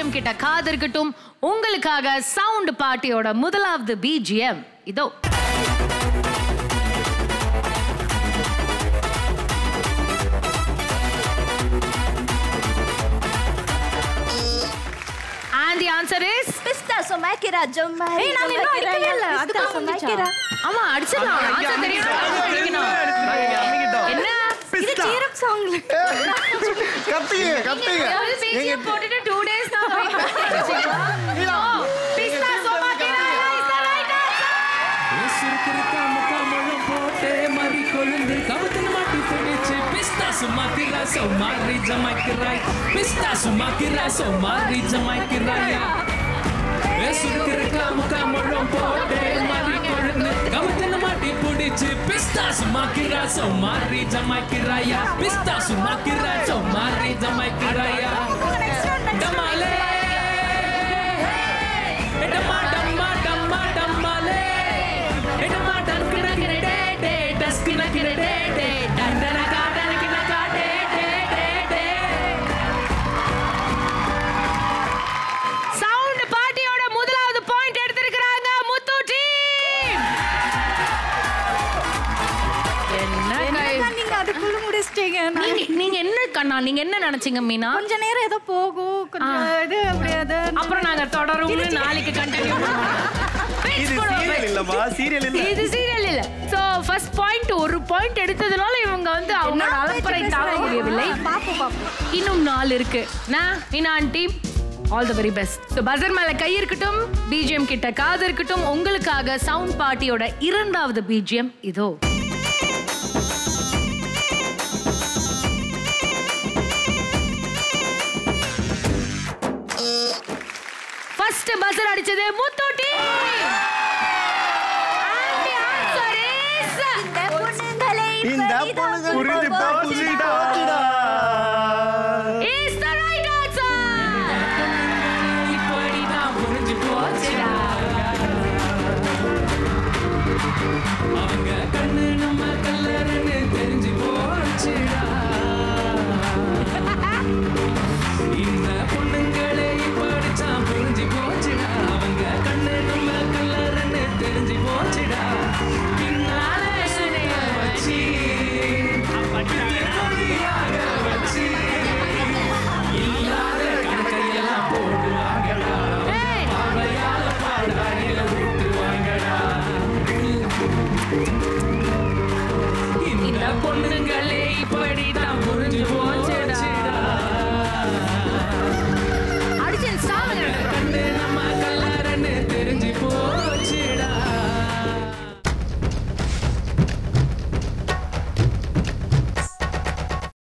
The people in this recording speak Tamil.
பிஜிஎம் கிட்ட காதிருக்கட்டும் உங்களுக்காக சவுண்ட் பார்ட்டியோட முதலாவது பிஜிஎம் இதோ And the answer is பிஸ்தா சொமாக்கிரா ஜொம்மா ஏய், நாங்க இன்னும் அடிக்கவே இல்ல. அதுதான் சொமாக்கிரா ஆமா அடிச்சிடலாம் ஆன்சர் தெரியும் அடிக்கணும். என்ன இது சீரப் சாங்ல கத்துங்க கத்துங்க பிஜிஎம் போட்டுட்டு டூ டேஸ் தான் wait பண்ணிட்டு பிஸ்தா சோமாக்கிரா is the right answer. சுருக்கிருக்கா முக்காமழும் போட்டே மறி கொழுந்து கவுத்தின் மாட்டி பிடிச்சு பிஸ்தா சும்மாக்கிறா சோமாரி ஜமாய்க்கிறாய் பிஸ்தா சும்மாக்கிறா சோமாரி ஜமாய்க்கிறாயா சுருக்கிருக்கா முக்காமழும் போட்டே மறி கொழுந்து கவுத்தின் மாட்டி பிடிச்சு பிஸ்தா சும்மாக்கிறா சோமாரி ஜமாய்க்கிறாயா பிஸ்தா சும்மாக்கிறா சோமாரி ஜமாய்க்கிறாயா டமாலே டமா டமா டமா டமாலே டமா டன்கின கின டே டே டஸ்கின கின டே டே டண்டன காடன கின கா டே டே டே டே சவுண்ட் பார்ட்டியோட முதலாவது பாயிண்ட் எடுத்திருக்கிறாங்க முத்து டீம் என்ன கை- நீங்க அதுக்குள்ள முடிச்சிட்டீங்க நான் நீங்க நீங்க என்ன கண்ணா நீங்க என்ன நினைச்சீங்க மீனா கொஞ்ச நேரம் ஏதோ போகும் கொஞ்சம் இது அப்படி அது அப்புறம் நாங்க தொடரும்னு நாளைக்கு கண்டினியூ இது சீரியல் இல்லம்மா சீரியல் இல்ல இது சீரியல் இல்ல சோ ஃபர்ஸ்ட் பாயிண்ட் ஒரு பாயிண்ட் எடுத்ததுனால இவங்க வந்து அவங்களோட அலப்பறை தாங்க முடியவில்லை பாப்போம் பாப்போம் இன்னும் நாள் இருக்கு நான் Meena team all the very best so buzzer மேல கை இருக்கட்டும் பிஜிஎம் கிட்ட காது இருக்கட்டும் உங்களுக்காக சவுண்ட் பார்ட்டியோட இரண்டாவது பிஜிஎம் இதோ ஃபர்ஸ்ட் பசர் அடிச்சது முத்தூட்டி இந்த பொண்ணுங்களை இந்த பொண்ணுங்க புரிஞ்சு போச்சுடா is the right answer. இப்படி நான் புரிஞ்சு போச்சுடா அவங்க கண்ணு நம்ம கல்லறன்னு தெரிஞ்சு போச்சுடா இந்த